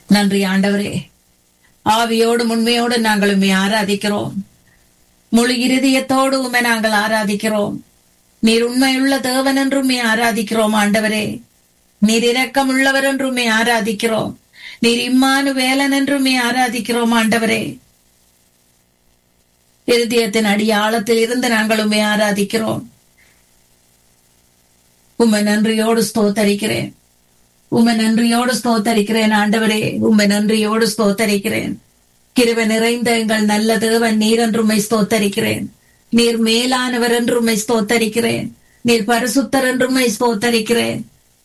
நன்றி ஆண்டவரே ஆவியோடு உண்மையோடு நாங்கள் உண்மை ஆராதிக்கிறோம் முழு இருதயத்தோடு உண்மை நாங்கள் ஆராதிக்கிறோம் நீர் உண்மையுள்ள தேவன் என்று உண்மை ஆராதிக்கிறோம் ஆண்டவரே நீர் இரக்கம் உள்ளவர் என்று உண்மை ஆராதிக்கிறோம் நீர் இம்மானு வேலன் என்று உண்மை ஆராதிக்கிறோம் ஆண்டவரே இருதயத்தின் அடியாழத்தில் இருந்து நாங்கள் உண்மை ஆராதிக்கிறோம் உண்மை நன்றியோடு ஸ்தோத்தரிக்கிறேன் உண்மை நன்றியோடு ஸ்தோத்தரிக்கிறேன் ஆண்டவரே உண்மை நன்றியோடு ஸ்தோத்தரிக்கிறேன் கிருப நிறைந்த எங்கள் நல்ல தேவன் நீர் என்று உண்மை ஸ்தோத்தரிக்கிறேன் நீர் மேலானவர் என்று உண்மை ஸ்தோத்தரிக்கிறேன் நீர் பரிசுத்தர் என்று உண்மை ஸ்தோத்தரிக்கிறேன்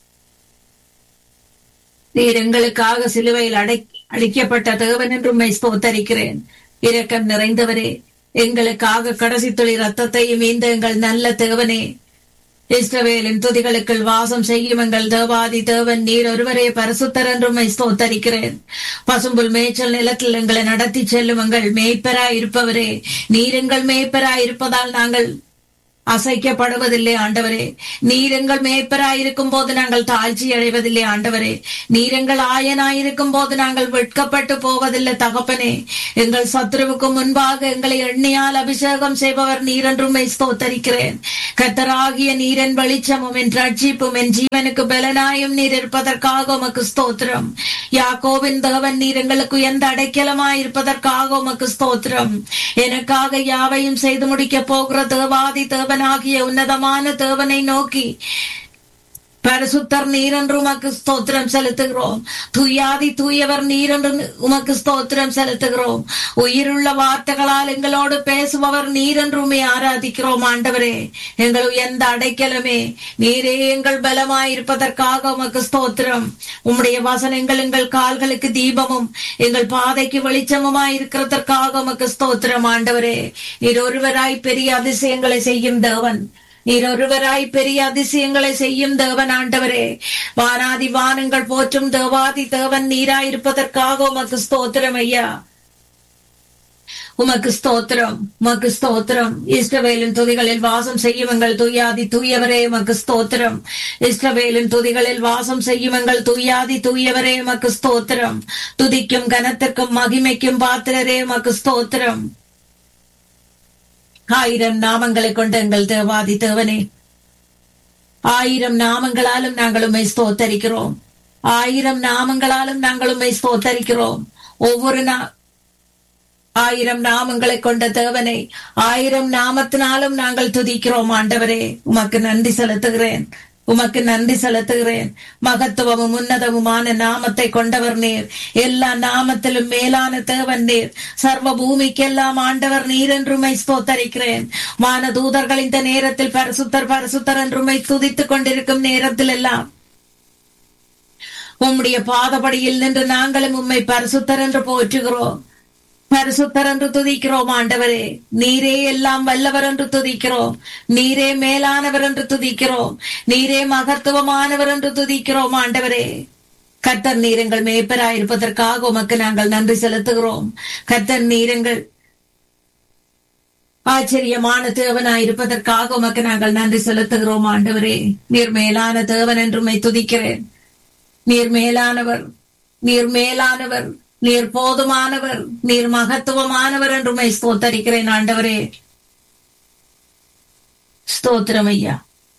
நீர் எங்களுக்காக சிலுவையில் அடை அளிக்கப்பட்ட தேவன் என்று உண்மை ஸ்தோத்தரிக்கிறேன் இரக்கம் நிறைந்தவரே எங்களுக்காக கடைசி துளி ரத்தத்தையும் இந்த எங்கள் நல்ல தேவனே இஸ்ரவேலின் துதிகளுக்குள் வாசம் செய்யும் எங்கள் தேவாதி தேவன் நீர் ஒருவரே பரிசுத்தர் என்றும் ஸ்தோத்தரிக்கிறேன் பசும்புல் மேய்ச்சல் நிலத்தில் எங்களை நடத்தி செல்லும் எங்கள் மேய்ப்பராய் இருப்பவரே நீர் எங்கள் மேய்ப்பராய் இருப்பதால் நாங்கள் அசைக்கப்படுவதில்லை ஆண்டவரே நீர் எங்கள் மேய்ப்பராயிருக்கும் போது நாங்கள் தாழ்ச்சி அடைவதில்லை ஆண்டவரே நீர் எங்கள் ஆயனாயிருக்கும் போது நாங்கள் வெட்கப்பட்டு போவதில்லை தகப்பனே எங்கள் சத்ருவுக்கு முன்பாக எங்களை எண்ணெயால் அபிஷேகம் செய்பவர் நீர் என்றும் ஸ்தோத்தரிக்கிறேன் கத்தராகிய நீரன் வெளிச்சமும் என் ரட்சிப்பும் என் ஜீவனுக்கு பலனாயும் நீர் இருப்பதற்காக உமக்கு ஸ்தோத்திரம் யாக்கோவின் தேவன் நீர் எங்களுக்கு எந்த அடைக்கலமாய் இருப்பதற்காக உமக்கு ஸ்தோத்திரம் எனக்காக யாவையும் செய்து முடிக்க போகிற தேவாதி தேவனாகிய உன்னதமான தேவனை நோக்கி பரிசுத்தர் நீரென்று உமக்கு ஸ்தோத்திரம் செலுத்துகிறோம் துயாதி தூயவர் நீரென்று உமக்கு ஸ்தோத்திரம் செலுத்துகிறோம் உயிருள்ள வார்த்தைகளால் எங்களோடு பேசுபவர் நீரென்று உண்மை ஆராதிக்கிறோம் ஆண்டவரே எங்கள் உயர்ந்த அடைக்கலமே நீரே எங்கள் பலமாயிருப்பதற்காக உமக்கு ஸ்தோத்திரம் உம்முடைய வசனங்கள் எங்கள் கால்களுக்கு தீபமும் எங்கள் பாதைக்கு வெளிச்சமுமாய் இருக்கிறதற்காக உமக்கு ஸ்தோத்திரம் ஆண்டவரே நீர் ஒருவராய் பெரிய அதிசயங்களை செய்யும் தேவன் நீர் ஒருவராய் பெரிய அதிசயங்களை செய்யும் தேவன் ஆண்டவரே வானாதி வானங்கள் போற்றும் தேவாதி தேவன் நீராயிருப்பதற்காக உமக்கு ஸ்தோத்திரம் ஐயா உமக்கு ஸ்தோத்திரம் உமக்கு ஸ்தோத்திரம் இஸ்ரவேலின் துதிகளில் வாசம் செய்யும் எங்கள் துயாதி தூயவரே உமக்கு ஸ்தோத்திரம் இஸ்ரவேலின் துதிகளில் வாசம் செய்யும் எங்கள் துயாதி தூயவரே உமக்கு ஸ்தோத்திரம் துதிக்கும் கனத்திற்கும் மகிமைக்கும் பாத்திரரே உமக்கு ஸ்தோத்திரம் ஆயிரம் நாமங்களை கொண்ட எங்கள் தேவாதி தேவனே ஆயிரம் நாமங்களாலும் நாங்கள் உண்மை ஸ்தோத்தரிக்கிறோம் ஆயிரம் நாமங்களாலும் நாங்கள் உண்மை ஸ்தோத்தரிக்கிறோம் ஒவ்வொரு நா ஆயிரம் நாமங்களை கொண்ட தேவனை ஆயிரம் நாமத்தினாலும் நாங்கள் துதிக்கிறோம் ஆண்டவரே உமக்கு நன்றி செலுத்துகிறேன் உமக்கு நன்றி செலுத்துகிறேன் மகத்துவமும் உன்னதமுமான நாமத்தை கொண்டவர் நேர் எல்லா நாமத்திலும் மேலான தேவன் நேர் சர்வ பூமிக்கெல்லாம் ஆண்டவர் நீர் என்றுமை ஸ்தோத்தரிக்கிறேன் வான தூதர்கள் இந்த நேரத்தில் பரிசுத்தர் பரிசுத்தர் என்றுமை துதித்துக் கொண்டிருக்கும் நேரத்தில் எல்லாம் உம்முடைய பாதபடியில் நின்று நாங்களும் உம்மை பரிசுத்தர் என்று போற்றுகிறோம் பரிசுத்தர் என்று துதிக்கிறோம் ஆண்டவரே நீரே எல்லாம் வல்லவர் என்று துதிக்கிறோம் நீரே மேலானவர் என்று துதிக்கிறோம் நீரே மகத்துவமானவர் என்று துதிக்கிறோம் ஆண்டவரே கர்த்தர் நீரங்கள் மேய்ப்பராயிருப்பதற்காக உமக்கு நாங்கள் நன்றி செலுத்துகிறோம் கர்த்தர் நீரங்கள் ஆச்சரியமான தேவனாயிருப்பதற்காக உமக்கு நாங்கள் நன்றி செலுத்துகிறோம் ஆண்டவரே நீர் மேலான தேவன் என்றுமை துதிக்கிறேன் நீர் மேலானவர் நீர் மேலானவர் நீர் போதுமானவர் நீர் மகத்துவமானவர் என்றுமை ஸ்தோத்தரிக்கிறேன் ஆண்டவரே ஸ்தோத்திரம் ஐயா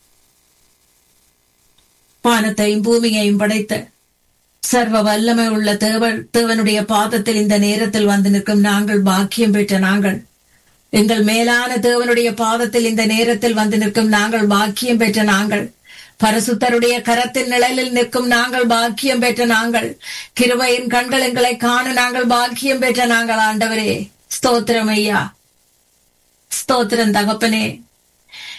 வானத்தையும் பூமியையும் படைத்த சர்வ வல்லமை உள்ள தேவன் தேவனுடைய பாதத்தில் இந்த நேரத்தில் வந்து நிற்கும் நாங்கள் பாக்கியம் பெற்ற நாங்கள் எங்கள் மேலான தேவனுடைய பாதத்தில் இந்த நேரத்தில் வந்து நிற்கும் நாங்கள் பாக்கியம் பெற்ற நாங்கள் பரசுத்தருடைய கரத்தின் நிழலில் நிற்கும் நாங்கள் பாக்கியம் பெற்ற நாங்கள் கிருபையின் கண்கள் எங்களை காண நாங்கள் பாக்கியம் பெற்ற நாங்கள் ஆண்டவரே ஸ்தோத்திரம் ஐயா ஸ்தோத்திரம் தகப்பனே